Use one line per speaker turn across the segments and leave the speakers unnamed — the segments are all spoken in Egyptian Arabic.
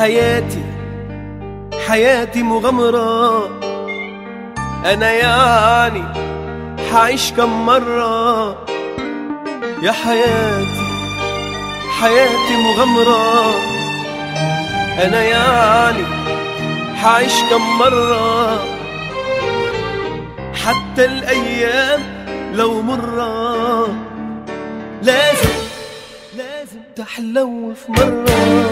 حياتي حياتي مغامرة أنا يعني حعيش كم مرة يا حياتي حياتي مغامرة أنا يعني حعيش كم مرة حتى الأيام لو مرة لازم لازم تحلو في مرة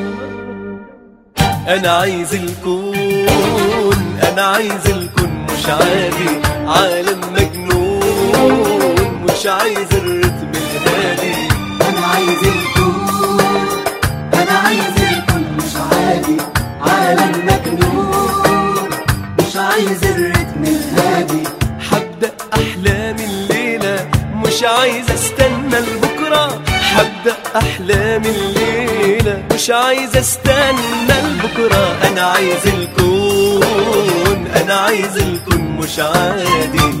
أنا عايز الكون أنا عايز الكون مش عادي عالم مجنون مش عايز الرتم الهادي
انا عايز الكون انا عايز الكون مش عادي عالم مجنون مش عايز الريتم الهادي
حبدأ أحلامي الليلة مش عايز استنى لبكرة حبدأ أحلامي الليلة مش عايز استنى لبكرة أنا عايز الكون أنا عايز الكون مش عادي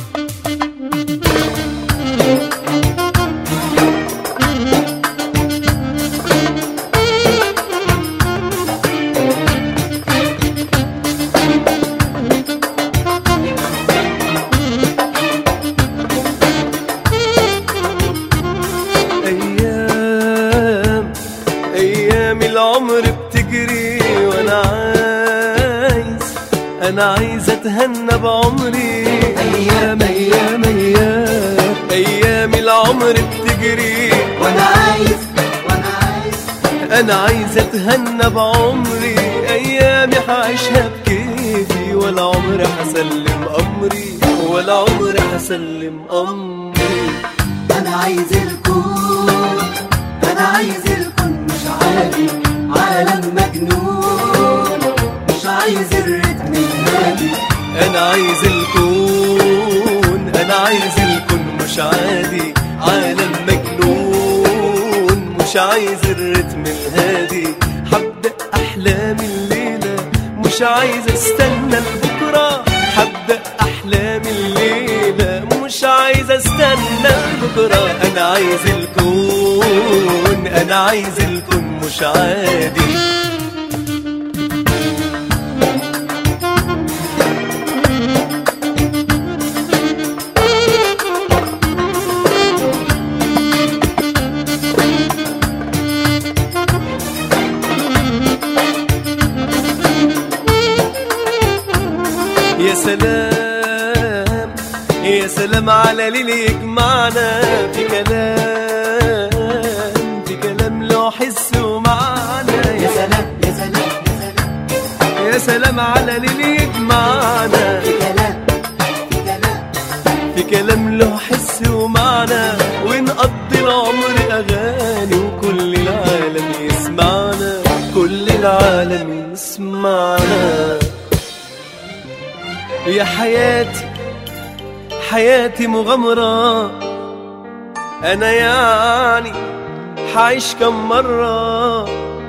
أيام أيام العمر بتجري وأنا عايز أنا عايز أتهنى بعمري أيام أيام أيام أيام العمر بتجري
وانا عايز وانا عايز
أنا عايز أتهنى بعمري أيامي هعيشها بكيفي ولا عمري هسلم أمري ولا عمري هسلم أمري
انا عايز الكون انا عايز الكون مش عادي عالم مجنون مش عايز الريتم الهادي
انا عايز الكون انا عايز الكون مش عادي عالم مجنون مش عايز الرتم الهادي هبدأ احلامي الليلة مش عايز استنى لبكرة هبدأ احلامي الليلة مش عايز استنى لبكرة انا عايز الكون انا عايز الكون مش عادي يا سلام يا سلام على ليل يجمعنا في كلام في كلام له حس ومعنى
يا
يا
سلام يا سلام يا سلام
يا سلام على ليل يجمعنا
في كلام في كلام
في كلام له حس ومعنى ونقضي العمر اغاني وكل العالم يسمعنا كل العالم يسمعنا يا حياتي حياتي مغامرة أنا يعني حعيش كم مرة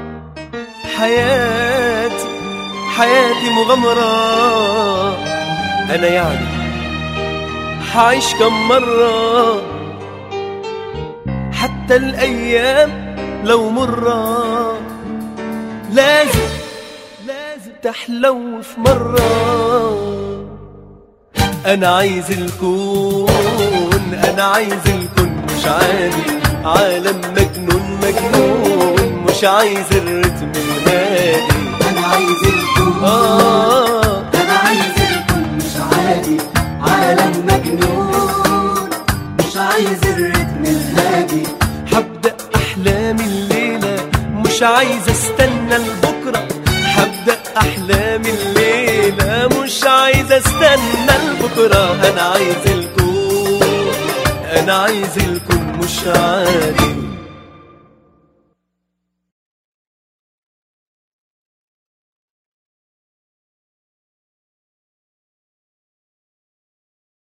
حياتي حياتي مغامرة أنا يعني حعيش كم مرة حتى الأيام لو مرة لازم لازم تحلو في مرة أنا عايز الكون أنا عايز الكون مش عادي عالم مجنون مجنون مش عايز الرتم الهادي
انا عايز الكون
آه
انا عايز الكون مش عادي عالم مجنون مش عايز الريتم الهادي
هبدأ أحلامي الليلة مش عايز استنى لبكرة هبدأ أحلامي الليلة مش عايز استنى لبكرة أنا عايز الكون أنا عايز الكون مش عادي